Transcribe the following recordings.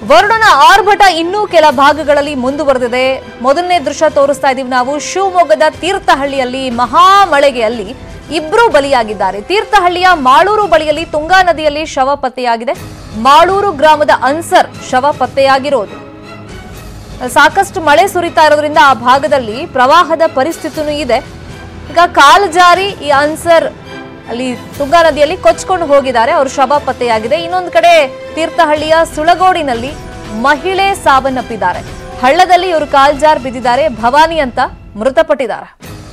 ವರುಣನ ಆರ್ಭಟ ಇನ್ನೂ ಕೆಲ ಭಾಗಗಳಲ್ಲಿ ಮುಂದುವರೆದಿದೆ ಮೊದಲನೇ ದೃಶ್ಯ ತೋರಿಸ್ತಾ ಇದೀವಿ ನಾವು ಶಿವಮೊಗ್ಗದ ತೀರ್ಥಹಳ್ಳಿಯಲ್ಲಿ ಮಹಾ ಮಳೆಗೆ ಅಲ್ಲಿ ಇಬ್ರು ಬಲಿಯಾಗಿದ್ದಾರೆ ತೀರ್ಥಹಳ್ಳಿಯ ಮಾಳೂರು ಬಳಿಯಲ್ಲಿ ತುಂಗಾ ನದಿಯಲ್ಲಿ ಶವ ಪತ್ತೆಯಾಗಿದೆ ಮಾಳೂರು ಗ್ರಾಮದ ಅನ್ಸರ್ ಶವ ಪತ್ತೆಯಾಗಿರೋದು ಸಾಕಷ್ಟು ಮಳೆ ಸುರಿತಾ ಇರೋದ್ರಿಂದ ಆ ಭಾಗದಲ್ಲಿ ಪ್ರವಾಹದ ಪರಿಸ್ಥಿತಿನೂ ಇದೆ ಈಗ ಕಾಲು ಜಾರಿ ಈ ಅನ್ಸರ್ ಅಲ್ಲಿ ತುಂಗಾ ನದಿಯಲ್ಲಿ ಕೊಚ್ಕೊಂಡು ಹೋಗಿದ್ದಾರೆ ಅವ್ರ ಶವ ಪತ್ತೆಯಾಗಿದೆ ಇನ್ನೊಂದು ಕಡೆ ತೀರ್ಥಹಳ್ಳಿಯ ಸುಳಗೋಡಿನಲ್ಲಿ ಮಹಿಳೆ ಸಾವನ್ನಪ್ಪಿದ್ದಾರೆ ಹಳ್ಳದಲ್ಲಿ ಇವರು ಕಾಲ್ಜಾರ್ ಬಿದ್ದಿದ್ದಾರೆ ಭವಾನಿ ಅಂತ ಮೃತಪಟ್ಟಿದ್ದಾರೆ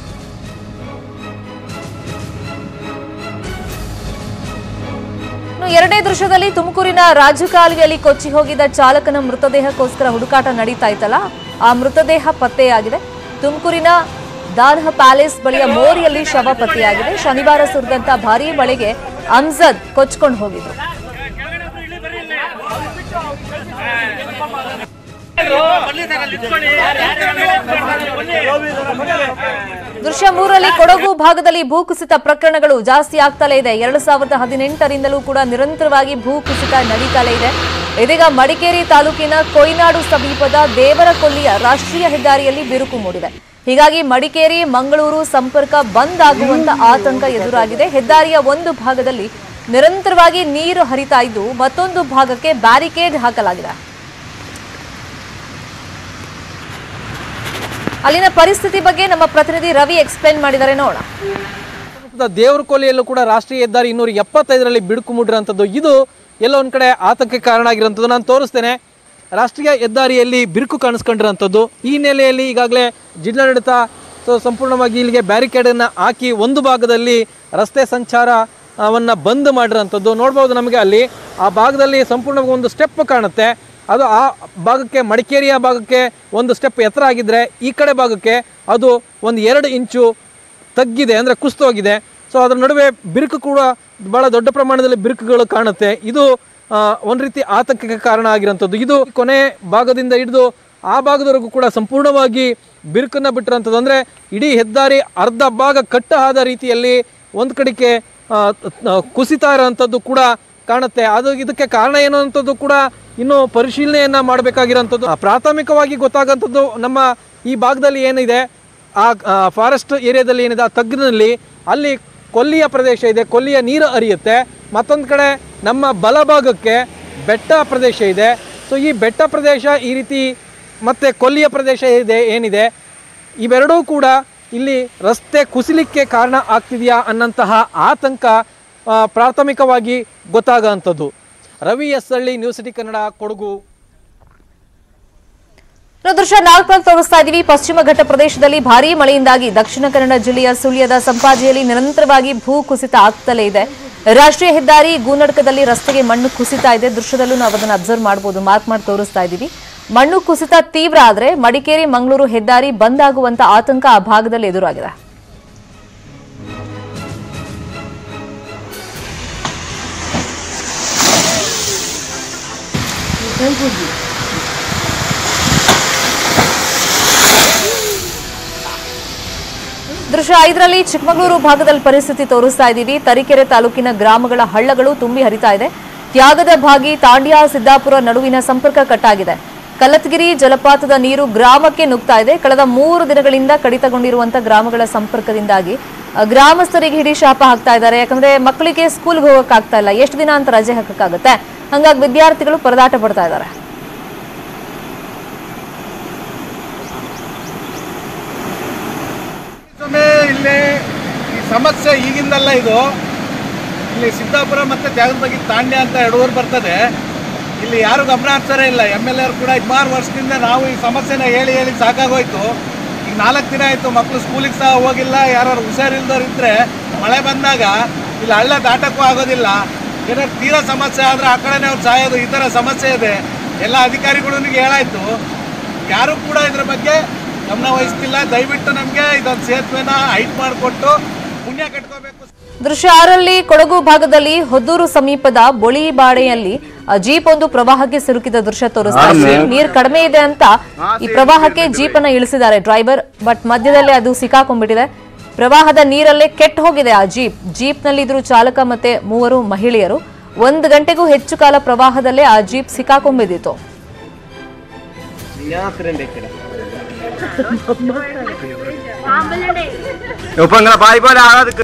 ಇನ್ನು ಎರಡನೇ ದೃಶ್ಯದಲ್ಲಿ ತುಮಕೂರಿನ ರಾಜಕಾಲುವೆಯಲ್ಲಿ ಕೊಚ್ಚಿ ಹೋಗಿದ್ದ ಚಾಲಕನ ಮೃತದೇಹಕ್ಕೋಸ್ಕರ ಹುಡುಕಾಟ ನಡೀತಾ ಇತ್ತಲ್ಲ ಆ ಮೃತದೇಹ ಪತ್ತೆಯಾಗಿದೆ ತುಮಕೂರಿನ ದಾನ್ಹ ಪ್ಯಾಲೇಸ್ ಬಳಿಯ ಮೋರಿಯಲ್ಲಿ ಶವ ಪತ್ತೆಯಾಗಿದೆ ಶನಿವಾರ ಸುರಿದಂತ ಭಾರೀ ಮಳೆಗೆ ಅಮ್ಜದ್ ಕೊಚ್ಕೊಂಡು ಹೋಗಿದ್ರು ದೃಶ್ಯ ಮೂರರಲ್ಲಿ ಕೊಡಗು ಭಾಗದಲ್ಲಿ ಭೂಕುಸಿತ ಪ್ರಕರಣಗಳು ಜಾಸ್ತಿ ಆಗ್ತಲೇ ಇದೆ ಎರಡು ಸಾವಿರದ ಹದಿನೆಂಟರಿಂದಲೂ ಕೂಡ ನಿರಂತರವಾಗಿ ಭೂಕುಸಿತ ನಡೀತಲೇ ಇದೆ ಇದೀಗ ಮಡಿಕೇರಿ ತಾಲೂಕಿನ ಕೊಯ್ನಾಡು ಸಮೀಪದ ದೇವರಕೊಲ್ಲಿಯ ರಾಷ್ಟ್ರೀಯ ಹೆದ್ದಾರಿಯಲ್ಲಿ ಬಿರುಕು ಮೂಡಿದೆ ಹೀಗಾಗಿ ಮಡಿಕೇರಿ ಮಂಗಳೂರು ಸಂಪರ್ಕ ಬಂದ್ ಆಗುವಂತ ಆತಂಕ ಎದುರಾಗಿದೆ ಹೆದ್ದಾರಿಯ ಒಂದು ಭಾಗದಲ್ಲಿ ನಿರಂತರವಾಗಿ ನೀರು ಹರಿತಾ ಇದ್ದು ಮತ್ತೊಂದು ಭಾಗಕ್ಕೆ ಬ್ಯಾರಿಕೇಡ್ ಹಾಕಲಾಗಿದೆ ಅಲ್ಲಿನ ಪರಿಸ್ಥಿತಿ ಬಗ್ಗೆ ನಮ್ಮ ಪ್ರತಿನಿಧಿ ರವಿ ಎಕ್ಸ್ಪ್ಲೇನ್ ಮಾಡಿದ್ದಾರೆ ನೋಡೋಣ ದೇವರ ಕೊಲ್ಲಿಯಲ್ಲೂ ಕೂಡ ರಾಷ್ಟ್ರೀಯ ಹೆದ್ದಾರಿ ಇನ್ನೂರ ಎಪ್ಪತ್ತೈದರಲ್ಲಿ ಬಿಡುಕು ಮುಡಿರೋಂಥದ್ದು ಇದು ಎಲ್ಲೋ ಒಂದು ಕಡೆ ಆತಂಕಕ್ಕೆ ಕಾರಣ ಆಗಿರೋಂಥದ್ದು ನಾನು ತೋರಿಸ್ತೇನೆ ರಾಷ್ಟ್ರೀಯ ಹೆದ್ದಾರಿಯಲ್ಲಿ ಬಿರುಕು ಕಾಣಿಸ್ಕೊಂಡಿರೋಂಥದ್ದು ಈ ಹಿನ್ನೆಲೆಯಲ್ಲಿ ಈಗಾಗಲೇ ಜಿಲ್ಲಾಡಳಿತ ಸೊ ಸಂಪೂರ್ಣವಾಗಿ ಇಲ್ಲಿಗೆ ಬ್ಯಾರಿಕೇಡನ್ನು ಹಾಕಿ ಒಂದು ಭಾಗದಲ್ಲಿ ರಸ್ತೆ ಸಂಚಾರ ಅವನ್ನ ಬಂದ್ ಮಾಡಿರೋಂಥದ್ದು ನೋಡ್ಬೋದು ನಮಗೆ ಅಲ್ಲಿ ಆ ಭಾಗದಲ್ಲಿ ಸಂಪೂರ್ಣವಾಗಿ ಒಂದು ಸ್ಟೆಪ್ ಕಾಣುತ್ತೆ ಅದು ಆ ಭಾಗಕ್ಕೆ ಮಡಿಕೇರಿಯ ಭಾಗಕ್ಕೆ ಒಂದು ಸ್ಟೆಪ್ ಎತ್ತರ ಆಗಿದ್ರೆ ಈ ಕಡೆ ಭಾಗಕ್ಕೆ ಅದು ಒಂದು ಎರಡು ಇಂಚು ತಗ್ಗಿದೆ ಅಂದರೆ ಕುಸ್ತೋಗಿದೆ ಸೊ ಅದರ ನಡುವೆ ಬಿರುಕು ಕೂಡ ಬಹಳ ದೊಡ್ಡ ಪ್ರಮಾಣದಲ್ಲಿ ಬಿರುಕುಗಳು ಕಾಣುತ್ತೆ ಇದು ಆ, ಒಂದು ರೀತಿ ಆತಂಕಕ್ಕೆ ಕಾರಣ ಆಗಿರೋಂಥದ್ದು ಇದು ಕೊನೆ ಭಾಗದಿಂದ ಹಿಡಿದು ಆ ಭಾಗದವರೆಗೂ ಕೂಡ ಸಂಪೂರ್ಣವಾಗಿ ಬಿರುಕನ್ನು ಬಿಟ್ಟಿರೋಂಥದ್ದು ಅಂದರೆ ಇಡೀ ಹೆದ್ದಾರಿ ಅರ್ಧ ಭಾಗ ಕಟ್ಟ ಆದ ರೀತಿಯಲ್ಲಿ ಒಂದು ಕಡೆಗೆ ಆ, ಆ, ಕುಸಿತಾ ಇರೋಂಥದ್ದು ಕೂಡ ಕಾಣುತ್ತೆ ಅದು ಇದಕ್ಕೆ ಕಾರಣ ಏನು ಅಂತದ್ದು ಕೂಡ ಇನ್ನು ಪರಿಶೀಲನೆಯನ್ನ ಮಾಡಬೇಕಾಗಿರೋಂಥದ್ದು ಆ, ಪ್ರಾಥಮಿಕವಾಗಿ ಗೊತ್ತಾಗಂಥದ್ದು ನಮ್ಮ ಈ ಭಾಗದಲ್ಲಿ ಏನಿದೆ ಆ ಫಾರೆಸ್ಟ್ ಏರಿಯಾದಲ್ಲಿ ಏನಿದೆ ಆ ತಗ್ಗಿನಲ್ಲಿ ಅಲ್ಲಿ ಕೊಲ್ಲಿಯ ಪ್ರದೇಶ ಇದೆ ಕೊಲ್ಲಿಯ ನೀರು ಹರಿಯುತ್ತೆ ಮತ್ತೊಂದು ಕಡೆ ನಮ್ಮ ಬಲಭಾಗಕ್ಕೆ ಬೆಟ್ಟ ಪ್ರದೇಶ ಇದೆ ಸೊ ಈ ಬೆಟ್ಟ ಪ್ರದೇಶ ಈ ರೀತಿ ಮತ್ತೆ ಕೊಲ್ಲಿಯ ಪ್ರದೇಶ ಇದೆ ಏನಿದೆ ಇವೆರಡೂ ಕೂಡ ಇಲ್ಲಿ ರಸ್ತೆ ಕುಸಿಲಿಕ್ಕೆ ಕಾರಣ ಆಗ್ತಿದೆಯಾ ಅನ್ನಂತಹ ಆತಂಕ ಆ, ಪ್ರಾಥಮಿಕವಾಗಿ ಗೊತ್ತಾಗೋಂಥದ್ದು Ravi S Halli news city Kannada Kodagu ಇನ್ನು ದೃಶ್ಯ ನಾಲ್ಕರಲ್ಲಿ ತೋರಿಸ್ತಾ ಇದೀವಿ ಪಶ್ಚಿಮ ಘಟ್ಟ ಪ್ರದೇಶದಲ್ಲಿ ಭಾರೀ ಮಳೆಯಿಂದಾಗಿ ದಕ್ಷಿಣ ಕನ್ನಡ ಜಿಲ್ಲೆಯ ಸುಳ್ಯದ ಸಂಪಾಜಿಯಲ್ಲಿ ನಿರಂತರವಾಗಿ ಭೂ ಕುಸಿತ ಆಗ್ತಲೇ ಇದೆ ರಾಷ್ಟ್ರೀಯ ಹೆದ್ದಾರಿ ಗೂನಡ್ಕದಲ್ಲಿ ರಸ್ತೆಗೆ ಮಣ್ಣು ಕುಸಿತಾ ಇದೆ ದೃಶ್ಯದಲ್ಲೂ ನಾವು ಅದನ್ನು ಅಬ್ಸರ್ವ್ ಮಾಡಬಹುದು ಮಾರ್ಕ್ ಮಾಡಿ ತೋರಿಸ್ತಾ ಇದೀವಿ ಮಣ್ಣು ಕುಸಿತ ತೀವ್ರ ಆದ್ರೆ ಮಡಿಕೇರಿ ಮಂಗಳೂರು ಹೆದ್ದಾರಿ ಬಂದ್ ಆಗುವಂತ ಆತಂಕ ಆ ಭಾಗದಲ್ಲಿ ಎದುರಾಗಿದೆ ದೃಶ್ಯ ಐದರಲ್ಲಿ ಚಿಕ್ಕಮಗಳೂರು ಭಾಗದಲ್ಲಿ ಪರಿಸ್ಥಿತಿ ತೋರಿಸ್ತಾ ಇದ್ದೀವಿ ತರೀಕೆರೆ ತಾಲೂಕಿನ ಗ್ರಾಮಗಳ ಹಳ್ಳಗಳು ತುಂಬಿ ಹರಿತಾ ಇದೆ ತ್ಯಾಗದ ಭಾಗಿ ತಾಂಡ್ಯ ಸಿದ್ದಾಪುರ ನಡುವಿನ ಸಂಪರ್ಕ ಕಟ್ಟಾಗಿದೆ ಕಲ್ಲತ್ಗಿರಿ ಜಲಪಾತದ ನೀರು ಗ್ರಾಮಕ್ಕೆ ನುಗ್ತಾ ಇದೆ ಕಳೆದ ಮೂರು ದಿನಗಳಿಂದ ಕಡಿತಗೊಂಡಿರುವಂತಹ ಗ್ರಾಮಗಳ ಸಂಪರ್ಕದಿಂದಾಗಿ ಅ, ಗ್ರಾಮಸ್ಥರಿಗೆ ಹಿಡಿ ಶಾಪ ಹಾಕ್ತಾ ಇದ್ದಾರೆ ಯಾಕಂದ್ರೆ ಮಕ್ಕಳಿಗೆ ಸ್ಕೂಲ್ಗೆ ಹೋಗಕ್ಕಾಗ್ತಾ ಇಲ್ಲ ಎಷ್ಟು ದಿನ ಅಂತ ರಜೆ ಹಾಕಕ್ಕಾಗತ್ತೆ ಹಂಗಾಗಿ ವಿದ್ಯಾರ್ಥಿಗಳು ಪರದಾಟ ಪಡ್ತಾ ಇದ್ದಾರೆ ಸ್ವಾಮಿ ಇಲ್ಲಿ ಈ ಸಮಸ್ಯೆ ಈಗಿಂದಲ್ಲ ಇದು ಇಲ್ಲಿ ಸಿದ್ದಾಪುರ ಮತ್ತು ತ್ಯಾಗದಬಗಿ ತಾಂಡ್ಯ ಅಂತ ಎರಡು ಊರು ಬರ್ತದೆ ಇಲ್ಲಿ ಯಾರು ಗಮನ ಹರಿಸ್ತಾರೇ ಇಲ್ಲ ಎಮ್ ಎಲ್ ಎರು ಕೂಡ ಸುಮಾರು ವರ್ಷದಿಂದ ನಾವು ಈ ಸಮಸ್ಯೆನ ಹೇಳಿ ಹೇಳಿ ಸಾಕಾಗೋಯ್ತು ಈಗ ನಾಲ್ಕು ದಿನ ಆಯಿತು ಮಕ್ಕಳು ಸ್ಕೂಲಿಗೆ ಸಹ ಹೋಗಿಲ್ಲ ಯಾರು ಹುಷಾರಿಲ್ದವ್ರು ಇದ್ದರೆ ಮಳೆ ಬಂದಾಗ ಇಲ್ಲಿ ಹಳ್ಳ ದಾಟಕ್ಕೂ ಆಗೋದಿಲ್ಲ ಏನಾದ್ರು ತೀರಾ ಸಮಸ್ಯೆ ಆದರೆ ಆ ಕಡೆನೇ ಅವ್ರು ಸಾಯೋದು ಈ ಥರ ಸಮಸ್ಯೆ ಇದೆ ಎಲ್ಲ ಅಧಿಕಾರಿಗಳಿಗೆ ಹೇಳಾಯ್ತು ಯಾರು ಕೂಡ ಇದ್ರ ಬಗ್ಗೆ ಗಮನ ವಹಿಸ್ತಿಲ್ಲ ದಯವಿಟ್ಟು ನಮಗೆ ಇದೊಂದು ಸೇತುವೆನ ಹೈಟ್ ಮಾಡಿಕೊಟ್ಟು ಪುಣ್ಯ ಕಟ್ಕೋಬೇಕು ದೃಶ್ಯ ಆರಲ್ಲಿ ಕೊಡಗು ಭಾಗದಲ್ಲಿ ಹೊದ್ದೂರು ಸಮೀಪದ ಬೊಳಿಬಾಡೆಯಲ್ಲಿ ಆ, ಜೀಪ್ ಒಂದು ಪ್ರವಾಹಕ್ಕೆ ಸಿಲುಕಿದ ದೃಶ್ಯ ತೋರಿಸ್ತಾ ಇದ್ದೀವಿ ನೀರ್ ಕಡಿಮೆ ಇದೆ ಅಂತ ಈ ಪ್ರವಾಹಕ್ಕೆ ಜೀಪ್ ಅನ್ನ ಇಳಿಸಿದ್ದಾರೆ ಡ್ರೈವರ್ ಬಟ್ ಮಧ್ಯದಲ್ಲೇ ಅದು ಸಿಕ್ಕಾಕೊಂಡ್ಬಿಟ್ಟಿದೆ ಪ್ರವಾಹದ ನೀರಲ್ಲೇ ಕೆಟ್ಟ ಹೋಗಿದೆ ಆ ಜೀಪ್ ಜೀಪ್ ನಲ್ಲಿ ಇದ್ರು ಚಾಲಕ ಮತ್ತೆ ಮೂವರು ಮಹಿಳೆಯರು ಒಂದು ಗಂಟೆಗೂ ಹೆಚ್ಚು ಕಾಲ ಪ್ರವಾಹದಲ್ಲೇ ಆ ಜೀಪ್ ಸಿಕ್ಕಾಕೊಂಡ್ಬಿದ್ದಿತ್ತು ಒಪ್ಪಂಗಲ ಬಾಯಿ ಬಾರಿ ಆಗೋದಕ್ಕೆ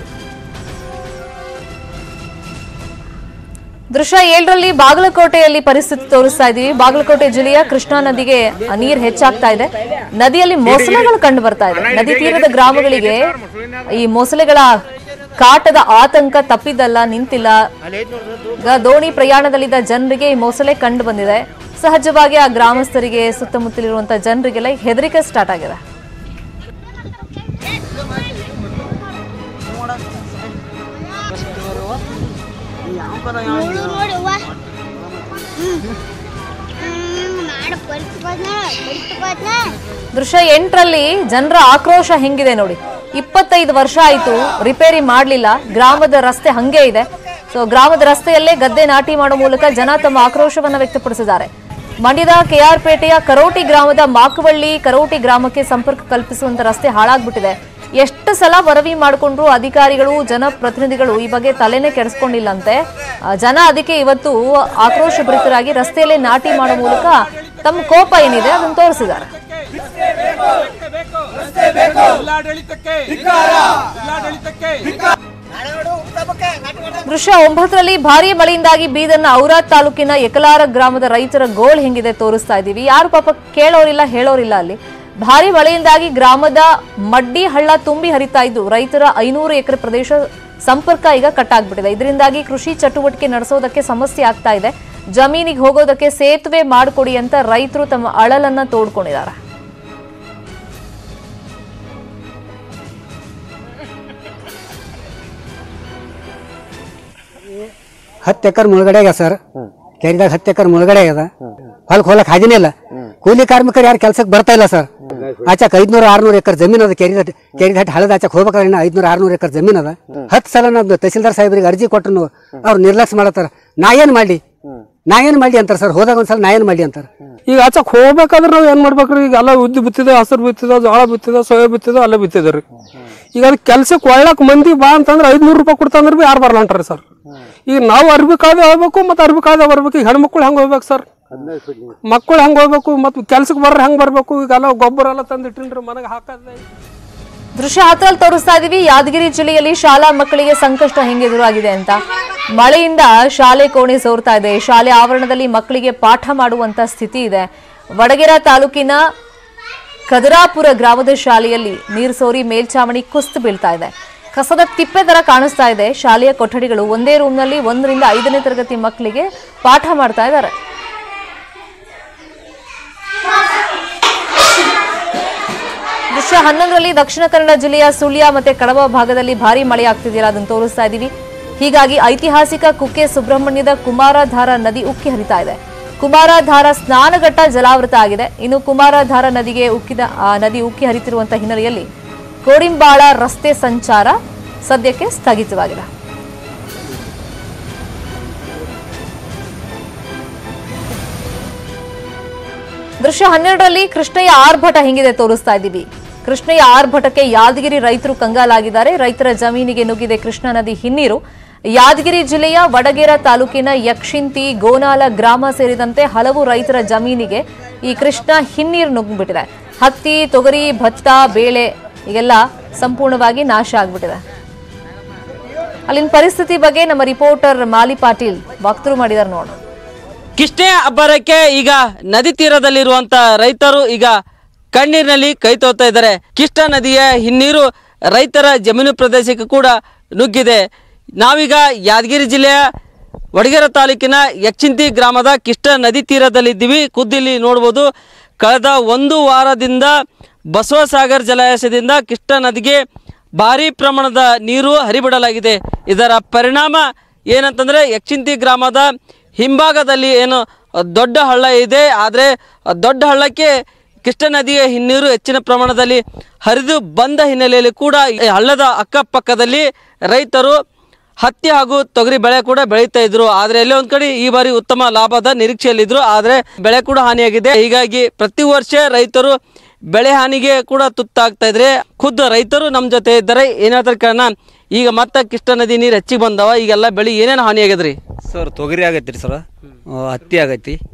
ದೃಶ್ಯ ಏಳರಲ್ಲಿ ಬಾಗಲಕೋಟೆಯಲ್ಲಿ ಪರಿಸ್ಥಿತಿ ತೋರಿಸ್ತಾ ಇದೀವಿ ಬಾಗಲಕೋಟೆ ಜಿಲ್ಲೆಯ ಕೃಷ್ಣಾ ನದಿಗೆ ನೀರ್ ಹೆಚ್ಚಾಗ್ತಾ ಇದೆ ನದಿಯಲ್ಲಿ ಮೊಸಳೆಗಳು ಕಂಡು ಬರ್ತಾ ಇದೆ ನದಿ ತೀರದ ಗ್ರಾಮಗಳಿಗೆ ಈ ಮೊಸಳೆಗಳ ಕಾಟದ ಆತಂಕ ತಪ್ಪಿದ್ದಲ್ಲ ನಿಂತಿಲ್ಲ ಈಗ ದೋಣಿ ಪ್ರಯಾಣದಲ್ಲಿದ್ದ ಜನರಿಗೆ ಈ ಮೊಸಳೆ ಕಂಡು ಬಂದಿದೆ ಸಹಜವಾಗಿ ಆ ಗ್ರಾಮಸ್ಥರಿಗೆ ಸುತ್ತಮುತ್ತಲಿರುವಂತಹ ಜನರಿಗೆಲ್ಲ ಹೆದರಿಕೆ ಸ್ಟಾರ್ಟ್ ಆಗಿದೆ ನೋಡುವ ನಾಡ ಪರಿಸ್ಥಿತಿ ಪರಿಸ್ಥಿತಿ ದೃಶ್ಯ ಎಂಟರಲ್ಲಿ ಜನರ ಆಕ್ರೋಶ ಹೆಂಗಿದೆ ನೋಡಿ ಇಪ್ಪತ್ತೈದು ವರ್ಷ ಆಯ್ತು ರಿಪೇರಿ ಮಾಡ್ಲಿಲ್ಲ ಗ್ರಾಮದ ರಸ್ತೆ ಹಂಗೆ ಇದೆ ಸೊ ಗ್ರಾಮದ ರಸ್ತೆಯಲ್ಲೇ ಗದ್ದೆ ನಾಟಿ ಮಾಡೋ ಮೂಲಕ ಜನ ತಮ್ಮ ಆಕ್ರೋಶವನ್ನ ವ್ಯಕ್ತಪಡಿಸಿದ್ದಾರೆ ಮಂಡ್ಯದ ಕೆಆರ್ಪೇಟೆಯ ಕರೋಟಿ ಗ್ರಾಮದ ಮಾಕವಳ್ಳಿ ಕರೋಟಿ ಗ್ರಾಮಕ್ಕೆ ಸಂಪರ್ಕ ಕಲ್ಪಿಸುವಂತ ರಸ್ತೆ ಹಾಳಾಗ್ಬಿಟ್ಟಿದೆ ಎಷ್ಟು ಸಲ ವರದಿ ಮಾಡಿಕೊಂಡ್ರು ಅಧಿಕಾರಿಗಳು ಜನಪ್ರತಿನಿಧಿಗಳು ಈ ಬಗ್ಗೆ ತಲೆನೇ ಕೆಡಿಸ್ಕೊಂಡಿಲ್ಲಂತೆ ಆ, ಜನ ಅದಕ್ಕೆ ಇವತ್ತು ಆಕ್ರೋಶಭರಿತರಾಗಿ ರಸ್ತೆಯಲ್ಲೇ ನಾಟಿ ಮಾಡೋ ಮೂಲಕ ತಮ್ಮ ಕೋಪ ಏನಿದೆ ಅದನ್ನು ತೋರಿಸಿದ್ದಾರೆ ದೃಶ್ಯ ಒಂಬತ್ತರಲ್ಲಿ ಭಾರಿ ಮಳೆಯಿಂದಾಗಿ ಬೀದರ್ನ ಔರಾದ್ ತಾಲೂಕಿನ ಯಕಲಾರ ಗ್ರಾಮದ ರೈತರ ಗೋಳ್ ಹೆಂಗಿದೆ ತೋರಿಸ್ತಾ ಇದ್ದೀವಿ ಯಾರು ಪಾಪ ಕೇಳೋರಿಲ್ಲ ಹೇಳೋರಿಲ್ಲ ಅಲ್ಲಿ ಭಾರಿ ಮಳೆಯಿಂದಾಗಿ ಗ್ರಾಮದ ಮಡ್ಡಿ ಹಳ್ಳ ತುಂಬಿ ಹರಿತಾ ಇದ್ದು ರೈತರ ಐನೂರು ಎಕರೆ ಪ್ರದೇಶ ಸಂಪರ್ಕ ಈಗ ಕಟ್ ಆಗ್ಬಿಟ್ಟಿದೆ ಇದರಿಂದಾಗಿ ಕೃಷಿ ಚಟುವಟಿಕೆ ನಡೆಸೋದಕ್ಕೆ ಸಮಸ್ಯೆ ಆಗ್ತಾ ಇದೆ ಜಮೀನಿಗೆ ಹೋಗೋದಕ್ಕೆ ಸೇತುವೆ ಮಾಡಿಕೊಡಿ ಅಂತ ರೈತರು ತಮ್ಮ ಅಳಲನ್ನ ತೋಡ್ಕೊಂಡಿದ್ದಾರೆ ಹತ್ತು ಎಕರ್ ಮುಳುಗಡೆ ಆಗ್ಯದ ಸರ್ ಕೆರಿದಾಗ ಹತ್ತು ಎಕರ್ ಮುಳುಗಡೆ ಆಗ್ಯದ ಹೊಲಕ್ಕೆ ಹೋಲಕ್ ಹಾದಿನೇ ಇಲ್ಲ ಕೂಲಿ ಕಾರ್ಮಿಕರು ಯಾರು ಕೆಲ್ಸಕ್ಕೆ ಬರ್ತಾ ಇಲ್ಲ ಸರ್ ಆಚಾಕ್ ಐದ್ನೂರ ಆರ್ನೂರು ಎಕರ್ ಜಮೀನ್ ಅದ ಕೆರಿ ಕೆರಿ ಹಟ್ಟಿ ಹಳದ ಆಚಾಕ್ ಹೋಗ್ಬೇಕಾದ್ರೆ ಇನ್ನ ಐದ್ನೂರ ಆರ್ನೂರು ಎಕರ್ ಜಮೀನ್ ಅದ ಹತ್ತು ಸಲ ನಮ್ದು ತಹಸೀಲ್ದಾರ್ ಸಾಹೇಬ್ರಿಗೆ ಅರ್ಜಿ ಕೊಟ್ಟರು ಅವ್ರು ನಿರ್ಲಕ್ಷ್ಯ ಮಾಡತ್ತಾರ ನಾ ಏನ್ ಮಾಡ್ಲಿ ನಾ ಏನ್ ಮಾಡ್ಲಿ ಅಂತಾರ ಸರ್ ಹೋದಾಗ ಒಂದ್ಸಲ ನಾ ಏನ್ ಮಾಡ್ಲಿ ಅಂತಾರ ಈಗ ಆಚಕ್ ಹೋಗ್ಬೇಕಾದ್ರೆ ನಾವು ಏನ್ ಮಾಡ್ಬೇಕ್ರಿ ಈಗ ಎಲ್ಲ ಉದ್ದಿ ಬಿತ್ತಿದೆ ಹಸಿರು ಬಿತ್ತಿದ ಜೋಳ ಬಿತ್ತಿದ ಸೋಯಾ ಬಿತ್ತಿದ ಅಲ್ಲೇ ಬಿತ್ತಿದ್ರಿ ಈಗ ಅದ್ ಕೆಲ್ಸಕ್ಕೆ ಒಳ್ಳಕ್ ಮಂದಿ ಬಾ ಅಂತಂದ್ರೆ ಐದ್ನೂರು ರೂಪಾಯಿ ಕೊಡ್ತಂದ್ರೆ ಬಿ ಯಾರು ಬರಲ್ಲ ಅಂಟಾರಿ ಸರ್ ಈಗ ನಾವು ಅರ್ಬಿ ಕಾಯ್ದೆ ಹೋಗ್ಬೇಕು ಮತ್ತೆ ಅರ್ಬಿ ಕಾಯ್ದೆ ಬರ್ಬೇಕು ಈಗ ಹೆಣ್ಮಕ್ಳು ಹೆಂಗ್ ಹೋಗ್ಬೇಕು ಸರ್ ಮಕ್ಕಳು ಹೆಂಗ್ ಹೋಗ್ಬೇಕು ಮತ್ತೆ ಕೆಲ್ಸಕ್ಕೆ ಬರ್ರ ಹೆಂಗ್ ಬರ್ಬೇಕು ಈಗ ಎಲ್ಲ ಗೊಬ್ಬರ ಎಲ್ಲ ತಂದಿಟ್ಟಿನ್ರಿ ಮನೆಗೆ ಹಾಕದ ದೃಶ್ಯ ಹತ್ತರಲ್ಲಿ ತೋರಿಸ್ತಾ ಇದೀವಿ ಯಾದಗಿರಿ ಜಿಲ್ಲೆಯಲ್ಲಿ ಶಾಲಾ ಮಕ್ಕಳಿಗೆ ಸಂಕಷ್ಟ ಹೆಂಗೆ ಎದುರಾಗಿದೆ ಅಂತ ಮಳೆಯಿಂದ ಶಾಲೆ ಕೋಣೆ ಸೋರ್ತಾ ಇದೆ ಶಾಲೆ ಆವರಣದಲ್ಲಿ ಮಕ್ಕಳಿಗೆ ಪಾಠ ಮಾಡುವಂತ ಸ್ಥಿತಿ ಇದೆ ವಡಗೇರ ತಾಲೂಕಿನ ಕದರಾಪುರ ಗ್ರಾಮದ ಶಾಲೆಯಲ್ಲಿ ನೀರು ಸೋರಿ ಮೇಲ್ಚಾವಣಿ ಕುಸ್ತು ಬೀಳ್ತಾ ಇದೆ ಕಸದ ತಿಪ್ಪೆ ತರ ಕಾಣಿಸ್ತಾ ಇದೆ ಶಾಲೆಯ ಕೊಠಡಿಗಳು ಒಂದೇ ರೂಮ್ನಲ್ಲಿ ಒಂದರಿಂದ ಐದನೇ ತರಗತಿ ಮಕ್ಕಳಿಗೆ ಪಾಠ ಮಾಡ್ತಾ ಇದ್ದಾರೆ ದೃಶ್ಯ ಹನ್ನೊಂದರಲ್ಲಿ ದಕ್ಷಿಣ ಕನ್ನಡ ಜಿಲ್ಲೆಯ ಸುಳ್ಯ ಮತ್ತೆ ಕಡಬ ಭಾಗದಲ್ಲಿ ಭಾರಿ ಮಳೆ ಆಗ್ತಿದೆಯಲ್ಲ ಅದನ್ನು ತೋರಿಸ್ತಾ ಇದ್ದೀವಿ ಹೀಗಾಗಿ ಐತಿಹಾಸಿಕ ಕುಕ್ಕೆ ಸುಬ್ರಹ್ಮಣ್ಯದ ಕುಮಾರಧಾರ ನದಿ ಉಕ್ಕಿ ಹರಿತಾ ಇದೆ ಕುಮಾರಧಾರ ಸ್ನಾನಘಟ್ಟ ಜಲಾವೃತ ಆಗಿದೆ ಇನ್ನು ಕುಮಾರಧಾರ ನದಿಗೆ ಉಕ್ಕಿದ ಆ ನದಿ ಉಕ್ಕಿ ಹರಿತಿರುವಂತಹ ಹಿನ್ನೆಲೆಯಲ್ಲಿ ಕೋಡಿಂಬಾಳ ರಸ್ತೆ ಸಂಚಾರ ಸದ್ಯಕ್ಕೆ ಸ್ಥಗಿತವಾಗಿದೆ ದೃಶ್ಯ ಹನ್ನೆರಡರಲ್ಲಿ ಕೃಷ್ಣಯ್ಯ ಆರ್ಭಟ ಹೆಂಗಿದೆ ತೋರಿಸ್ತಾ ಇದ್ದೀವಿ ಕೃಷ್ಣಯ್ಯ ಆರ್ಭಟಕ್ಕೆ ಯಾದಗಿರಿ ರೈತರು ಕಂಗಾಲಾಗಿದ್ದಾರೆ ರೈತರ ಜಮೀನಿಗೆ ನುಗ್ಗಿದೆ ಕೃಷ್ಣಾ ನದಿ ಹಿನ್ನೀರು ಯಾದಗಿರಿ ಜಿಲ್ಲೆಯ ವಡಗೇರ ತಾಲೂಕಿನ ಯಕ್ಷಿಂತಿ ಗೋನಾಲ ಗ್ರಾಮ ಸೇರಿದಂತೆ ಹಲವು ರೈತರ ಜಮೀನಿಗೆ ಈ ಕೃಷ್ಣ ಹಿನ್ನೀರು ನುಗ್ಗಿಬಿಟ್ಟಿದೆ ಹತ್ತಿ ತೊಗರಿ ಭತ್ತ ಬೇಳೆ ಈಗೆಲ್ಲ ಸಂಪೂರ್ಣವಾಗಿ ನಾಶ ಆಗ್ಬಿಟ್ಟಿದೆ ಅಲ್ಲಿನ ಪರಿಸ್ಥಿತಿ ಬಗ್ಗೆ ನಮ್ಮ ರಿಪೋರ್ಟರ್ ಮಾಲಿ ಪಾಟೀಲ್ ವಾಕ್ತರು ಮಾಡಿದಾರೆ ನೋಡೋಣ ಕಿಷ್ಟೇ ಅಬ್ಬರಕ್ಕೆ ಈಗ ನದಿ ತೀರದಲ್ಲಿರುವಂತ ರೈತರು ಈಗ ಕಣ್ಣೀರಿನಲ್ಲಿ ಕೈ ತೋರ್ತಾ ಇದ್ದಾರೆ ಕಿಷ್ಟ ನದಿಯ ಹಿನ್ನೀರು ರೈತರ ಜಮೀನು ಪ್ರದೇಶಕ್ಕೆ ಕೂಡ ನುಗ್ಗಿದೆ ನಾವೀಗ ಯಾದಗಿರಿ ಜಿಲ್ಲೆಯ ವಡಗೇರ ತಾಲೂಕಿನ ಯಕ್ಷಿಂತಿ ಗ್ರಾಮದ ಕಿಷ್ಟ ನದಿ ತೀರದಲ್ಲಿದ್ದೀವಿ ಖುದ್ದಿಲ್ಲಿ ನೋಡ್ಬೋದು ಕಳೆದ ಒಂದು ವಾರದಿಂದ ಬಸವಸಾಗರ್ ಜಲಾಶಯದಿಂದ ಕಿಷ್ಟ ನದಿಗೆ ಭಾರಿ ಪ್ರಮಾಣದ ನೀರು ಹರಿಬಿಡಲಾಗಿದೆ ಇದರ ಪರಿಣಾಮ ಏನಂತಂದರೆ ಯಕ್ಷಿಂತಿ ಗ್ರಾಮದ ಹಿಂಭಾಗದಲ್ಲಿ ಏನು ದೊಡ್ಡ ಹಳ್ಳ ಇದೆ ಆದರೆ ದೊಡ್ಡ ಹಳ್ಳಕ್ಕೆ ಕೃಷ್ಣ ನದಿಯ ಹಿನ್ನೀರು ಹೆಚ್ಚಿನ ಪ್ರಮಾಣದಲ್ಲಿ ಹರಿದು ಬಂದ ಹಿನ್ನೆಲೆಯಲ್ಲಿ ಕೂಡ ಈ ಹಳ್ಳದ ಅಕ್ಕಪಕ್ಕದಲ್ಲಿ ರೈತರು ಹತ್ತಿ ಹಾಗೂ ತೊಗರಿ ಬೆಳೆ ಕೂಡ ಬೆಳೀತಾ ಇದ್ರು ಆದರೆ ಎಲ್ಲೇ ಒಂದ್ ಕಡೆ ಈ ಬಾರಿ ಉತ್ತಮ ಲಾಭದ ನಿರೀಕ್ಷೆಯಲ್ಲಿದ್ರು ಆದರೆ ಬೆಳೆ ಕೂಡ ಹಾನಿಯಾಗಿದೆ ಹೀಗಾಗಿ ಪ್ರತಿ ವರ್ಷ ರೈತರು ಬೆಳೆ ಹಾನಿಗೆ ಕೂಡ ತುತ್ತಾಗ್ತಾ ಇದ್ರೆ ಖುದ್ದು ರೈತರು ನಮ್ಮ ಜೊತೆ ಇದ್ದಾರೆ ಏನಾದ್ರ ಕಾರಣ ಈಗ ಮತ್ತೆ ಕೃಷ್ಣ ನದಿ ನೀರು ಹೆಚ್ಚಿಗೆ ಬಂದವ ಈಗೆಲ್ಲ ಬೆಳೆ ಏನೇನು ಹಾನಿ ಆಗ್ಯದ್ರಿ ಸರ್ ತೊಗರಿ ಆಗೈತಿ ರೀ ಸರ್ ಹತ್ತಿ ಆಗೈತಿ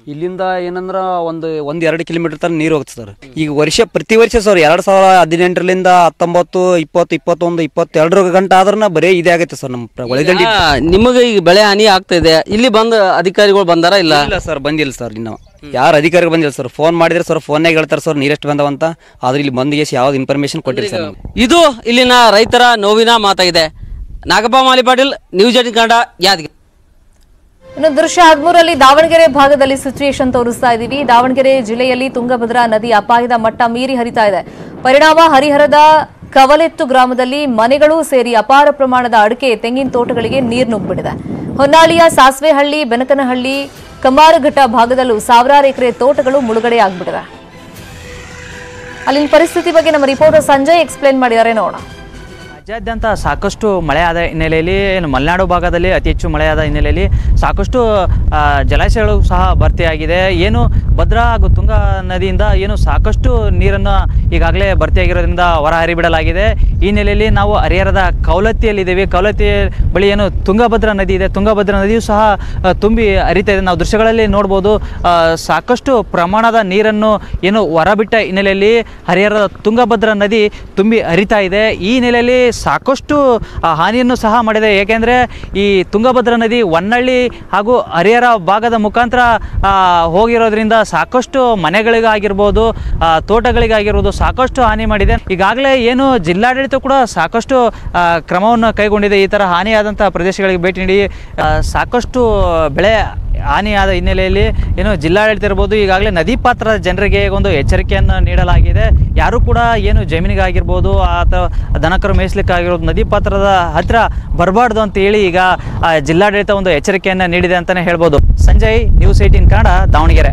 ಇಲ್ಲಿಂದ ಏನಂದ್ರ ಒಂದು ಒಂದ್ ಎರಡು ಕಿಲೋಮೀಟರ್ ತನಕ ನೀರು ಹೋಗುತ್ತೆ ಸರ್ ಈಗ ವರ್ಷ ಪ್ರತಿ ವರ್ಷ ಸರ್ ಎರಡ್ ಸಾವಿರ ಹದಿನೆಂಟರಿಂದ ಹತ್ತೊಂಬತ್ತು ಇಪ್ಪತ್ತು ಇಪ್ಪತ್ತೊಂದು ಇಪ್ಪತ್ತೆರಡರ ಗಂಟೆ ಆದ್ರೂ ಬರೀ ಇದೇ ಆಗೈತೆ ಸರ್ ನಮ್ಮ ಪ್ರ- ಒಳದಂಡಿ ಆ, ನಿಮಗೆ ಈಗ ಬೆಳೆ ಹಾನಿ ಆಗ್ತಾ ಇದೆ ಇಲ್ಲಿ ಬಂದ ಅಧಿಕಾರಿಗಳು ಬಂದಾರ ಇಲ್ಲ ಇಲ್ಲ ಸರ್ ಬಂದಿಲ್ಲ ಸರ್ ಇನ್ನು ಯಾರು ಅಧಿಕಾರಿಗಳು ಬಂದಿಲ್ಲ ಸರ್ ಫೋನ್ ಮಾಡಿದ್ರೆ ಸರ್ ಫೋನ್ಯಾಗ ಹೇಳ್ತಾರೆ ಸರ್ ನೀರೆಷ್ಟು ಬಂದವಂತ ಆದ್ರೆ ಇಲ್ಲಿ ಬಂದು ಎಷ್ಟು ಯಾವ್ದು ಇನ್ಫಾರ್ಮೇಶನ್ ಕೊಟ್ಟಿಲ್ಲ ಸರ್ ನಮ್ಗೆ. ಇದು ಇಲ್ಲಿನ ರೈತರ ನೋವಿನ ಮಾತಾಗಿದೆ ನಾಗಪ್ಪ ಮಾಲಿ ಪಾಟೀಲ್ ನ್ಯೂಸ್ ಏಟಿನ್ ಕನ್ನಡ ಯಾದಗಿರಿ ಇನ್ನು ದೃಶ್ಯ ಹದಿಮೂರರಲ್ಲಿ ದಾವಣಗೆರೆ ಭಾಗದಲ್ಲಿ ಸಿಚುಯೇಷನ್ ತೋರಿಸ್ತಾ ಇದ್ದೀವಿ ದಾವಣಗೆರೆ ಜಿಲ್ಲೆಯಲ್ಲಿ ತುಂಗಭದ್ರಾ ನದಿ ಅಪಾಯದ ಮಟ್ಟ ಮೀರಿ ಹರಿತಾ ಇದೆ ಪರಿಣಾಮ ಹರಿಹರದ ಕವಲೆತ್ತು ಗ್ರಾಮದಲ್ಲಿ ಮನೆಗಳು ಸೇರಿ ಅಪಾರ ಪ್ರಮಾಣದ ಅಡಿಕೆ ತೆಂಗಿನ ತೋಟಗಳಿಗೆ ನೀರು ನುಗ್ಗಿಬಿಟ್ಟಿದೆ ಹೊನ್ನಾಳಿಯ ಸಾಸ್ವೆಹಳ್ಳಿ ಬೆನಕನಹಳ್ಳಿ ಕಮಾರಘಟ್ಟ ಭಾಗದಲ್ಲೂ ಸಾವಿರಾರು ಎಕರೆ ತೋಟಗಳು ಮುಳುಗಡೆ ಆಗ್ಬಿಟ್ಟಿದೆ ಅಲ್ಲಿನ ಪರಿಸ್ಥಿತಿ ಬಗ್ಗೆ ನಮ್ಮ ರಿಪೋರ್ಟರ್ ಸಂಜಯ್ ಎಕ್ಸ್ಪ್ಲೇನ್ ಮಾಡಿದ್ದಾರೆ ನೋಡೋಣ ರಾಜ್ಯಾದ್ಯಂತ ಸಾಕಷ್ಟು ಮಳೆಯಾದ ಹಿನ್ನೆಲೆಯಲ್ಲಿ ಏನು ಮಲೆನಾಡು ಭಾಗದಲ್ಲಿ ಅತಿ ಹೆಚ್ಚು ಮಳೆಯಾದ ಹಿನ್ನೆಲೆಯಲ್ಲಿ ಸಾಕಷ್ಟು ಆ, ಜಲಾಶಯಗಳು ಸಹ ಭರ್ತಿಯಾಗಿದೆ ಏನು ಭದ್ರಾ ಹಾಗೂ ತುಂಗಾ ನದಿಯಿಂದ ಏನು ಸಾಕಷ್ಟು ನೀರನ್ನು ಈಗಾಗಲೇ ಭರ್ತಿಯಾಗಿರೋದ್ರಿಂದ ಹೊರ ಹರಿಬಿಡಲಾಗಿದೆ ಈ ಹಿನ್ನೆಲೆಯಲ್ಲಿ ನಾವು ಹರಿಹರದ ಕೌಲತ್ತಿಯಲ್ಲಿದ್ದೀವಿ ಕೌಲತ್ತಿ ಬಳಿ ಏನು ತುಂಗಭದ್ರಾ ನದಿ ಇದೆ ತುಂಗಭದ್ರಾ ನದಿಯು ಸಹ ಆ, ತುಂಬಿ ಹರಿತಾ ಇದೆ ನಾವು ದೃಶ್ಯಗಳಲ್ಲಿ ನೋಡ್ಬೋದು ಆ, ಸಾಕಷ್ಟು ಪ್ರಮಾಣದ ನೀರನ್ನು ಏನು ಹೊರಬಿಟ್ಟ ಹಿನ್ನೆಲೆಯಲ್ಲಿ ಹರಿಹರದ ತುಂಗಭದ್ರಾ ನದಿ ತುಂಬಿ ಹರಿತಾ ಇದೆ ಈ ಹಿನ್ನೆಲೆಯಲ್ಲಿ ಸಾಕಷ್ಟು ಆ, ಹಾನಿಯನ್ನು ಸಹ ಮಾಡಿದೆ ಏಕೆಂದರೆ ಈ ತುಂಗಭದ್ರಾ ನದಿ ಹೊನ್ನಳ್ಳಿ ಹಾಗೂ ಹರಿಹರ ಭಾಗದ ಮುಖಾಂತರ ಆ, ಹೋಗಿರೋದ್ರಿಂದ ಸಾಕಷ್ಟು ಮನೆಗಳಿಗಾಗಿರ್ಬೋದು ಆ, ತೋಟಗಳಿಗಾಗಿರ್ಬೋದು ಸಾಕಷ್ಟು ಹಾನಿ ಮಾಡಿದೆ ಈಗಾಗಲೇ ಏನು ಜಿಲ್ಲಾಡಳಿತ ಕೂಡ ಸಾಕಷ್ಟು ಆ, ಕ್ರಮವನ್ನು ಕೈಗೊಂಡಿದೆ ಈ ಥರ ಹಾನಿಯಾದಂಥ ಪ್ರದೇಶಗಳಿಗೆ ಭೇಟಿ ನೀಡಿ ಆ, ಸಾಕಷ್ಟು ಬೆಳೆ ಹಾನಿಯಾದ ಹಿನ್ನೆಲೆಯಲ್ಲಿ ಏನು ಜಿಲ್ಲಾಡಳಿತ ಇರ್ಬೋದು ಈಗಾಗಲೇ ನದಿ ಪಾತ್ರದ ಜನರಿಗೆ ಒಂದು ಎಚ್ಚರಿಕೆಯನ್ನು ನೀಡಲಾಗಿದೆ ಯಾರು ಕೂಡ ಏನು ಜಮೀನಿಗಾಗಿರ್ಬೋದು ಅಥವಾ ದನಕರು ಮೇಯಿಸ್ಲಿಕ್ಕಾಗಿರ್ಬೋದು ನದಿ ಪಾತ್ರದ ಹತ್ರ ಬರಬಾರ್ದು ಅಂತ ಹೇಳಿ ಈಗ ಆ, ಜಿಲ್ಲಾಡಳಿತ ಒಂದು ಎಚ್ಚರಿಕೆಯನ್ನು ನೀಡಿದೆ ಅಂತಲೇ ಹೇಳ್ಬೋದು ಸಂಜಯ್ ನ್ಯೂಸ್ ಏಯ್ಟೀನ್ ಕನ್ನಡ ದಾವಣಗೆರೆ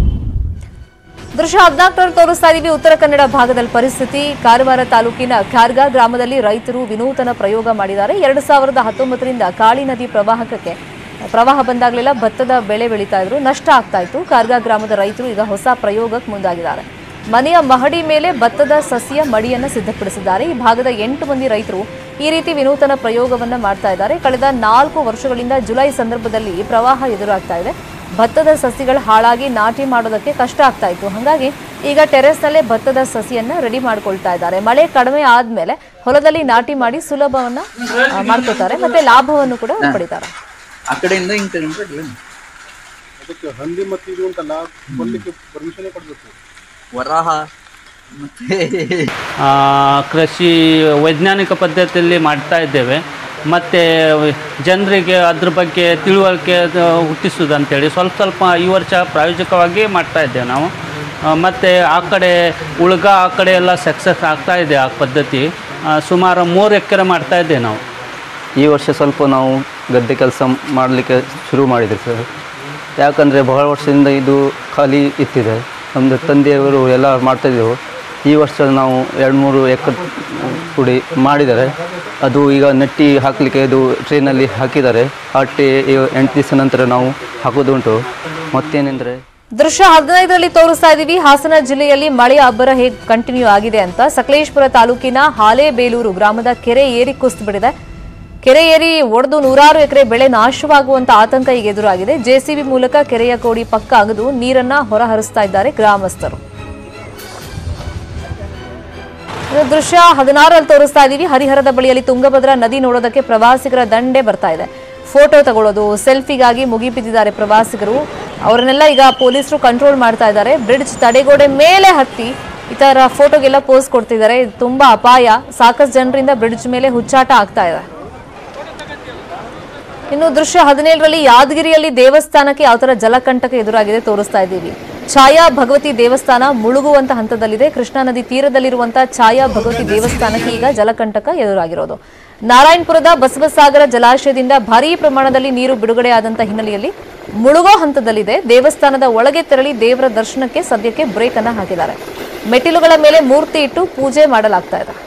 ದೃಶ್ಯ ಹದಿನಾಲ್ಕರಲ್ಲಿ ತೋರಿಸ್ತಾ ಇದೀವಿ ಉತ್ತರ ಕನ್ನಡ ಭಾಗದಲ್ಲಿ ಪರಿಸ್ಥಿತಿ ಕಾರವಾರ ತಾಲೂಕಿನ ಖಾರ್ಗಾ ಗ್ರಾಮದಲ್ಲಿ ರೈತರು ವಿನೂತನ ಪ್ರಯೋಗ ಮಾಡಿದ್ದಾರೆ ಎರಡು ಸಾವಿರದ ಹತ್ತೊಂಬತ್ತರಿಂದ ಕಾಳಿ ನದಿ ಪ್ರವಾಹಕ್ಕೆ ಪ್ರವಾಹ ಬಂದಾಗಲೆಲ್ಲ ಭತ್ತದ ಬೆಳೆ ಬೆಳೀತಾ ಇದ್ರು ನಷ್ಟ ಆಗ್ತಾ ಇತ್ತು ಕಾರ್ಗಾ ಗ್ರಾಮದ ರೈತರು ಈಗ ಹೊಸ ಪ್ರಯೋಗಕ್ಕೆ ಮುಂದಾಗಿದ್ದಾರೆ ಮನೆಯ ಮಹಡಿ ಮೇಲೆ ಭತ್ತದ ಸಸಿಯ ಮಡಿಯನ್ನು ಸಿದ್ಧಪಡಿಸಿದ್ದಾರೆ ಈ ಭಾಗದ ಎಂಟು ಮಂದಿ ರೈತರು ಈ ರೀತಿ ವಿನೂತನ ಪ್ರಯೋಗವನ್ನ ಮಾಡ್ತಾ ಇದ್ದಾರೆ ಕಳೆದ ನಾಲ್ಕು ವರ್ಷಗಳಿಂದ ಜುಲೈ ಸಂದರ್ಭದಲ್ಲಿ ಪ್ರವಾಹ ಎದುರಾಗ್ತಾ ಇದೆ ಭತ್ತದ ಸಸಿಗಳು ಹಾಳಾಗಿ ನಾಟಿ ಮಾಡೋದಕ್ಕೆ ಕಷ್ಟ ಆಗ್ತಾ ಇತ್ತು ಹಾಗಾಗಿ ಈಗ ಟೆರೆಸ್ನಲ್ಲೇ ಭತ್ತದ ಸಸಿಯನ್ನ ರೆಡಿ ಮಾಡ್ಕೊಳ್ತಾ ಇದ್ದಾರೆ ಮಳೆ ಕಡಿಮೆ ಆದ್ಮೇಲೆ ಹೊಲದಲ್ಲಿ ನಾಟಿ ಮಾಡಿ ಸುಲಭವನ್ನ ಆ, ಮಾಡ್ಕೊತಾರೆ ಮತ್ತೆ ಲಾಭವನ್ನು ಕೂಡ ಪಡಿತಾರೆ ಆ ಕಡೆಯಿಂದ ಹಿಂಗ್ ತಗೊಂಡ್ರೆ ಅದಕ್ಕೆ ಹಂದಿ ಮತ್ತೆ ಇದು ಉಂಟಲ್ಲ ಕೊಡ್ಲಿಕ್ಕೆ ಪರ್ಮಿಷನ್ ಕೊಡ್ಬೇಕು ವರಾಹ ಮತ್ತೆ ಆ, ಕೃಷಿ ವೈಜ್ಞಾನಿಕ ಪದ್ಧತಿಯಲ್ಲಿ ಮಾಡ್ತಾ ಇದ್ದೇವೆ ಮತ್ತು ಜನರಿಗೆ ಅದ್ರ ಬಗ್ಗೆ ತಿಳುವಳಿಕೆ ಅದು ಹುಟ್ಟಿಸೋದು ಅಂತೇಳಿ ಸ್ವಲ್ಪ ಸ್ವಲ್ಪ ಈ ವರ್ಷ ಪ್ರಾಯೋಜಕವಾಗಿ ಮಾಡ್ತಾ ಇದ್ದೇವೆ ನಾವು ಮತ್ತು ಆ ಕಡೆ ಉಳ್ಗ ಆ ಕಡೆ ಎಲ್ಲ ಸಕ್ಸಸ್ ಆಗ್ತಾ ಇದೆ ಆ ಪದ್ಧತಿ ಆ, ಸುಮಾರು ಮೂರು ಎಕರೆ ಮಾಡ್ತಾ ಇದ್ದೇವೆ ನಾವು ಈ ವರ್ಷ ಸ್ವಲ್ಪ ನಾವು ಗದ್ದೆ ಕೆಲಸ ಮಾಡಲಿಕ್ಕೆ ಶುರು ಮಾಡಿದ್ವಿ ಸರ್ ಯಾಕಂದರೆ ಬಹಳ ವರ್ಷದಿಂದ ಇದು ಖಾಲಿ ಇತ್ತಿದೆ ನಮ್ಮದು ತಂದೆಯವರು ಎಲ್ಲ ಮಾಡ್ತಾಯಿದ್ದೆವು ಈ ವರ್ಷ ನಾವು ಎರಡು ಮೂರು ಎಕರೆ ಕುಡಿ ಮಾಡಿದ್ದಾರೆ ಅದು ಈಗ ನೆಟ್ಟಿ ಹಾಕಲಿಕ್ಕೆ ಇದು ಟ್ರೈನಲ್ಲಿ ಹಾಕಿದ್ದಾರೆ ಅಟ್ಟೆ ಎಂಟು ದಿವಸ ನಂತರ ನಾವು ಹಾಕೋದುಂಟು ಮತ್ತೇನೆಂದರೆ ದೃಶ್ಯ ಹದಿನೈದರಲ್ಲಿ ತೋರಿಸ್ತಾ ಇದೀವಿ ಹಾಸನ ಜಿಲ್ಲೆಯಲ್ಲಿ ಮಳೆಯ ಅಬ್ಬರ ಹೇಗೆ ಕಂಟಿನ್ಯೂ ಆಗಿದೆ ಅಂತ ಸಕಲೇಶ್ಪುರ ತಾಲೂಕಿನ ಹಾಲೇಬೇಲೂರು ಗ್ರಾಮದ ಕೆರೆ ಏರಿ ಕುಸಿದು ಬಿಡಿದೆ ಕೆರೆ ಏರಿ ಒಡೆದು ನೂರಾರು ಎಕರೆ ಬೆಳೆ ನಾಶವಾಗುವಂತ ಆತಂಕ ಈಗ ಎದುರಾಗಿದೆ ಜೆಸಿಬಿ ಮೂಲಕ ಕೆರೆಯ ಕೋಡಿ ಪಕ್ಕ ಅಗದು ನೀರನ್ನ ಹೊರಹರಿಸ್ತಾ ಇದ್ದಾರೆ ಗ್ರಾಮಸ್ಥರು ಇದು ದೃಶ್ಯ ಹದಿನಾರರಲ್ಲಿ ತೋರಿಸ್ತಾ ಇದೀವಿ ಹರಿಹರದ ಬಳಿಯಲ್ಲಿ ತುಂಗಭದ್ರಾ ನದಿ ನೋಡೋದಕ್ಕೆ ಪ್ರವಾಸಿಗರ ದಂಡೆ ಬರ್ತಾ ಇದೆ ಫೋಟೋ ತಗೊಳ್ಳೋದು ಸೆಲ್ಫಿಗಾಗಿ ಮುಗಿಬಿದ್ದಿದ್ದಾರೆ ಪ್ರವಾಸಿಗರು ಅವರನ್ನೆಲ್ಲ ಈಗ ಪೊಲೀಸರು ಕಂಟ್ರೋಲ್ ಮಾಡ್ತಾ ಇದ್ದಾರೆ ಬ್ರಿಡ್ಜ್ ತಡೆಗೋಡೆ ಮೇಲೆ ಹತ್ತಿ ಈ ತರ ಫೋಟೋಗೆಲ್ಲ ಪೋಸ್ ಕೊಡ್ತಿದ್ದಾರೆ ಇದು ತುಂಬಾ ಅಪಾಯ ಸಾಕಷ್ಟು ಜನರಿಂದ ಬ್ರಿಡ್ಜ್ ಮೇಲೆ ಹುಚ್ಚಾಟ ಆಗ್ತಾ ಇದೆ ಇನ್ನು ದೃಶ್ಯ ಹದಿನೇಳರಲ್ಲಿ ಯಾದಗಿರಿಯಲ್ಲಿ ದೇವಸ್ಥಾನಕ್ಕೆ ಯಾವ ತರ ಜಲಕಂಟಕ ಎದುರಾಗಿದೆ ತೋರಿಸ್ತಾ ಇದ್ದೀವಿ ಛಾಯಾ ಭಗವತಿ ದೇವಸ್ಥಾನ ಮುಳುಗುವಂತ ಹಂತದಲ್ಲಿದೆ ಕೃಷ್ಣಾ ನದಿ ತೀರದಲ್ಲಿರುವಂತಹ ಛಾಯಾ ಭಗವತಿ ದೇವಸ್ಥಾನಕ್ಕೆ ಈಗ ಜಲಕಂಟಕ ಎದುರಾಗಿರೋದು ನಾರಾಯಣಪುರದ ಬಸವಸಾಗರ ಜಲಾಶಯದಿಂದ ಭಾರೀ ಪ್ರಮಾಣದಲ್ಲಿ ನೀರು ಬಿಡುಗಡೆಯಾದಂತ ಹಿನ್ನೆಲೆಯಲ್ಲಿ ಮುಳುಗೋ ಹಂತದಲ್ಲಿದೆ ದೇವಸ್ಥಾನದ ಒಳಗೆ ತೆರಳಿ ದೇವರ ದರ್ಶನಕ್ಕೆ ಸದ್ಯಕ್ಕೆ ಬ್ರೇಕ್ ಅನ್ನ ಹಾಕಿದ್ದಾರೆ ಮೆಟ್ಟಿಲುಗಳ ಮೇಲೆ ಮೂರ್ತಿ ಇಟ್ಟು ಪೂಜೆ ಮಾಡಲಾಗ್ತಾ ಇದೆ